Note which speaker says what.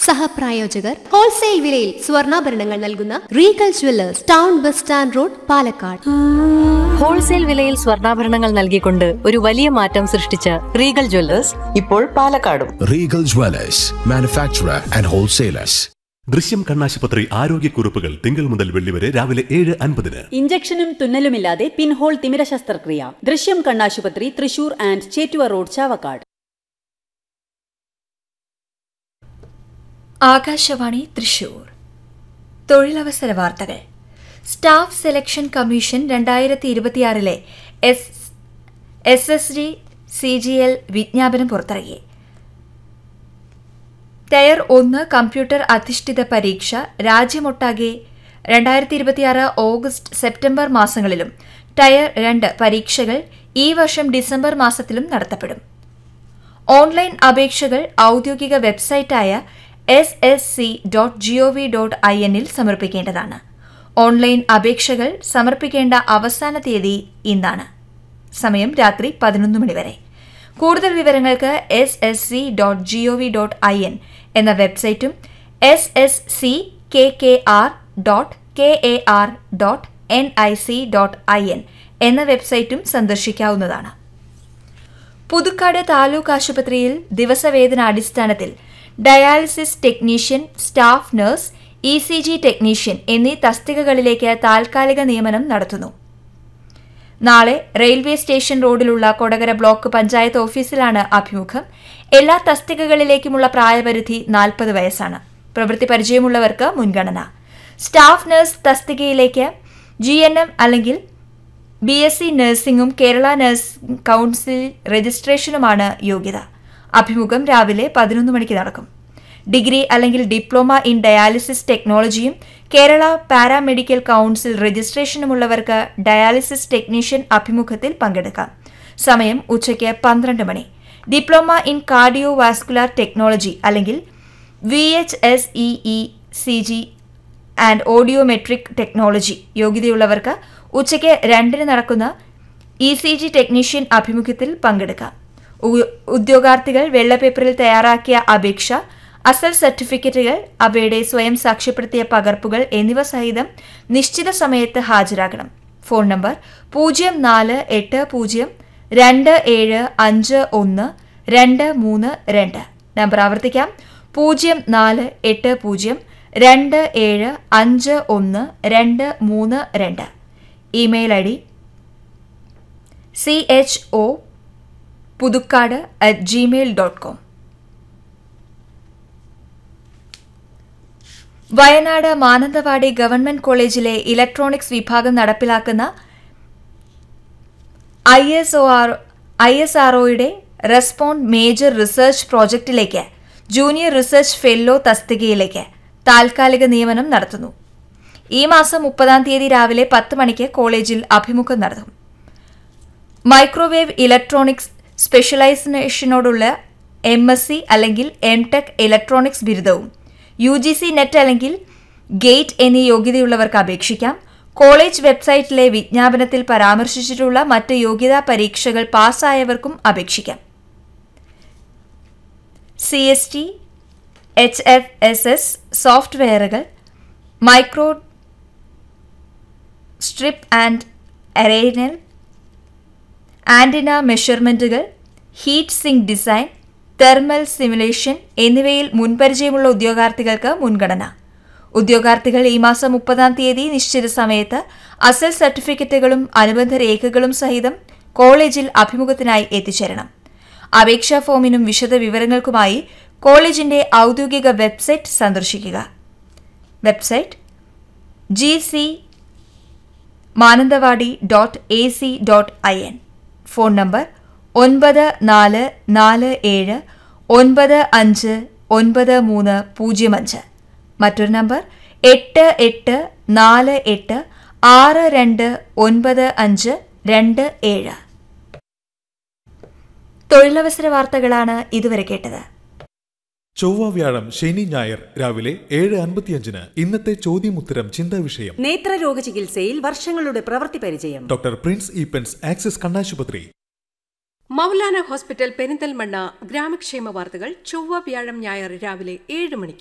Speaker 1: സഹപ്രായോജകർ wholesale വിലയിൽ സ്വർണ്ണാഭരണങ്ങൾ നൽകുന്ന regal jewellers town bus stand road Palakkad
Speaker 2: wholesale വിലയിൽ സ്വർണ്ണാഭരണങ്ങൾ നൽകിക്കൊണ്ട് ഒരു വലിയ മാറ്റം സൃഷ്ടിച്ച റീഗൽ ജ്വല്ലേഴ്സ്
Speaker 3: ഇപ്പോൾ പാലക്കാടും
Speaker 4: Regal Dwellers, manufacturer and wholesalers.
Speaker 5: ദൃശ്യം കണ്ണാശുപത്രി ആരോഗ്യക്കുറിപ്പുകൾ തിങ്കൾ മുതൽ വെള്ളി വരെ രാവിലെ ഏഴ് അൻപതിന്
Speaker 6: ഇഞ്ചക്ഷനും തുന്നലുമില്ലാതെ പിൻഹോൾ തിമിര ശസ്ത്രക്രിയ ദൃശ്യം കണ്ണാശുപത്രി തൃശൂർ ആൻഡ് ചേറ്റുവ റോഡ് ചാവക്കാട്
Speaker 7: ആകാശവാണി തൃശൂർ തൊഴിലവസര വാർത്തകൾ സ്റ്റാഫ് സെലക്ഷൻ കമ്മീഷൻ രണ്ടായിരത്തി ഇരുപത്തിയാറിലെ S S S D C G L വിജ്ഞാപനം പുറത്തിറക്കി ടയർ ഒന്ന് കമ്പ്യൂട്ടർ അധിഷ്ഠിത പരീക്ഷ രാജ്യമൊട്ടാകെ രണ്ടായിരത്തി ഇരുപത്തിയാറ് ഓഗസ്റ്റ് സെപ്റ്റംബർ മാസങ്ങളിലും ടയർ രണ്ട് പരീക്ഷകൾ ഈ വർഷം ഡിസംബർ മാസത്തിലും നടത്തപ്പെടും ഓൺലൈൻ അപേക്ഷകൾ ഔദ്യോഗിക വെബ്സൈറ്റായ S S C dot G O V dot I എന്നിൽ സമർപ്പിക്കേണ്ടതാണ് ഓൺലൈൻ അപേക്ഷകൾ സമർപ്പിക്കേണ്ട അവസാന തീയതി ഇന്നാണ് സമയം രാത്രി പതിനൊന്ന് മണി വരെ കൂടുതൽ വിവരങ്ങൾക്ക് S S C dot G O V dot I N എന്ന വെബ്സൈറ്റും S S C K K R dot K A R dot N I C dot I N എന്ന വെബ്സൈറ്റും സന്ദർശിക്കാവുന്നതാണ് പുതുക്കാട് താലൂക്ക് ആശുപത്രിയിൽ ദിവസവേതനാടിസ്ഥാനത്തിൽ dialysis technician staff nurse E C G technician എന്നീ തസ്തികകളിലേക്ക് താൽക്കാലിക നിയമനം നടത്തുന്നു നാളെ റെയിൽവേ സ്റ്റേഷൻ റോഡിലുള്ള കൊടകര ബ്ലോക്ക് പഞ്ചായത്ത് ഓഫീസിലാണ് അഭിമുഖം എല്ലാ തസ്തികകളിലേക്കുമുള്ള പ്രായപരിധി നാൽപ്പത് വയസ്സാണ് പ്രവൃത്തി പരിചയമുള്ളവർക്ക് മുൻഗണന സ്റ്റാഫ് നഴ്സ് തസ്തികയിലേക്ക് ജി എൻ എം അല്ലെങ്കിൽ ബി എസ് സി നഴ്സിംഗും കേരള നഴ്സിംഗ് കൗൺസിൽ രജിസ്ട്രേഷനുമാണ് യോഗ്യത അഭിമുഖം രാവിലെ പതിനൊന്ന് മണിക്ക് നടക്കും ഡിഗ്രി അല്ലെങ്കിൽ ഡിപ്ലോമ ഇൻ ഡയാലിസിസ് ടെക്നോളജിയും കേരള പാരാമെഡിക്കൽ കൗൺസിൽ രജിസ്ട്രേഷനുമുള്ളവർക്ക് ഡയാലിസിസ് ടെക്നീഷ്യൻ അഭിമുഖത്തിൽ പങ്കെടുക്കാം സമയം ഉച്ചയ്ക്ക് പന്ത്രണ്ട് മണി diploma in cardio vascular technology അല്ലെങ്കിൽ V H S E E C G and audiometric technology യോഗ്യതയുള്ളവർക്ക് ഉച്ചയ്ക്ക് രണ്ടിന് നടക്കുന്ന ഇ സി ജി ടെക്നീഷ്യൻ അഭിമുഖത്തിൽ പങ്കെടുക്കാം ഉ- ഉദ്യോഗാർത്ഥികൾ വെള്ളപ്പേപ്പറിൽ തയ്യാറാക്കിയ അപേക്ഷ അസൽ സർട്ടിഫിക്കറ്റുകൾ അവയുടെ സ്വയം സാക്ഷ്യപ്പെടുത്തിയ പകർപ്പുകൾ എന്നിവ സഹിതം നിശ്ചിത സമയത്ത് ഹാജരാകണം ഫോൺ നമ്പർ പൂജ്യം നാല് എട്ട് പൂജ്യം രണ്ട് ഏഴ് അഞ്ച് ഒന്ന് രണ്ട് മൂന്ന് രണ്ട് നമ്പർ ആവർത്തിക്കാം പൂജ്യം നാല് എട്ട് പൂജ്യം രണ്ട് ഏഴ് അഞ്ച് ഒന്ന് രണ്ട് മൂന്ന് രണ്ട് email I D C H O Puthukkad at gmail dot com Wayanad Mananthavady government കോളേജിലെ ഇലക്ട്രോണിക്സ് വിഭാഗം നടപ്പിലാക്കുന്ന I S O R I S R ഒയുടെ റെസ്പോണ്ട് മേജർ റിസർച്ച് പ്രോജക്റ്റിലേക്ക് ജൂനിയർ റിസർച്ച് ഫെല്ലോ തസ്തികയിലേക്ക് താൽക്കാലിക നിയമനം നടത്തുന്നു ഈ മാസം മുപ്പതാം തീയതി രാവിലെ പത്ത് മണിക്ക് കോളേജിൽ അഭിമുഖം നടത്തും മൈക്രോവേവ് ഇലക്ട്രോണിക്സ് സ്പെഷ്യലൈസേഷനോടുള്ള എം എസ് സി അല്ലെങ്കിൽ എം ടെക് ഇലക്ട്രോണിക്സ് ബിരുദവും യു ജി സി നെറ്റ് അല്ലെങ്കിൽ ഗേറ്റ് എന്നീ യോഗ്യതയുള്ളവർക്ക് അപേക്ഷിക്കാം കോളേജ് വെബ്സൈറ്റിലെ വിജ്ഞാപനത്തിൽ പരാമർശിച്ചിട്ടുള്ള മറ്റ് യോഗ്യതാ പരീക്ഷകൾ പാസ്സായവർക്കും അപേക്ഷിക്കാം C S T H F S S സോഫ്റ്റ്വെയറുകൾ മൈക്രോ സ്ട്രിപ്പ് ആൻഡ് അറേനൽ ആൻറ്റിന മെഷർമെൻറ്റുകൾ heat sink design thermal simulation എന്നിവയിൽ മുൻപരിചയമുള്ള ഉദ്യോഗാർത്ഥികൾക്ക് മുൻഗണന ഉദ്യോഗാർത്ഥികൾ ഈ മാസം മുപ്പതാം തീയതി നിശ്ചിത സമയത്ത് അസൽ സർട്ടിഫിക്കറ്റുകളും അനുബന്ധ രേഖകളും സഹിതം കോളേജിൽ അഭിമുഖത്തിനായി എത്തിച്ചേരണം അപേക്ഷാ ഫോമിനും വിശദ വിവരങ്ങൾക്കുമായി കോളേജിന്റെ ഔദ്യോഗിക വെബ്സൈറ്റ് സന്ദർശിക്കുക website G C Mananthavady dot A C dot I N phone number ഒൻപത് നാല് നാല് ഏഴ് ഒൻപത് അഞ്ച് ഒൻപത് മൂന്ന് പൂജ്യം അഞ്ച് മറ്റൊരു നമ്പർ എട്ട് എട്ട് നാല് എട്ട് ആറ് രണ്ട് ഒൻപത് അഞ്ച് രണ്ട് ഏഴ് തൊഴിലവസര വാർത്തകളാണ് ഇതുവരെ കേട്ടത്
Speaker 8: ചൊവ്വ വ്യാഴം ശനി ഞായർ രാവിലെ ഏഴ് അൻപത്തിയഞ്ചിന് ഇന്നത്തെ ചോദ്യമുത്തരം ചിന്താ വിഷയം
Speaker 6: നേത്രരോഗ ചികിത്സയിൽ വർഷങ്ങളുടെ പ്രവൃത്തി പരിചയം
Speaker 8: ഡോക്ടർ പ്രിൻസ് ഈപ്പൻസ് ആക്സിസ് കണ്ണാശുപത്രി
Speaker 9: മൗലാന ഹോസ്പിറ്റൽ പെരിന്തൽമണ്ണ ഗ്രാമക്ഷേമ വാർത്തകൾ ചൊവ്വ വ്യാഴം ഞായർ രാവിലെ ഏഴ് മണിക്ക്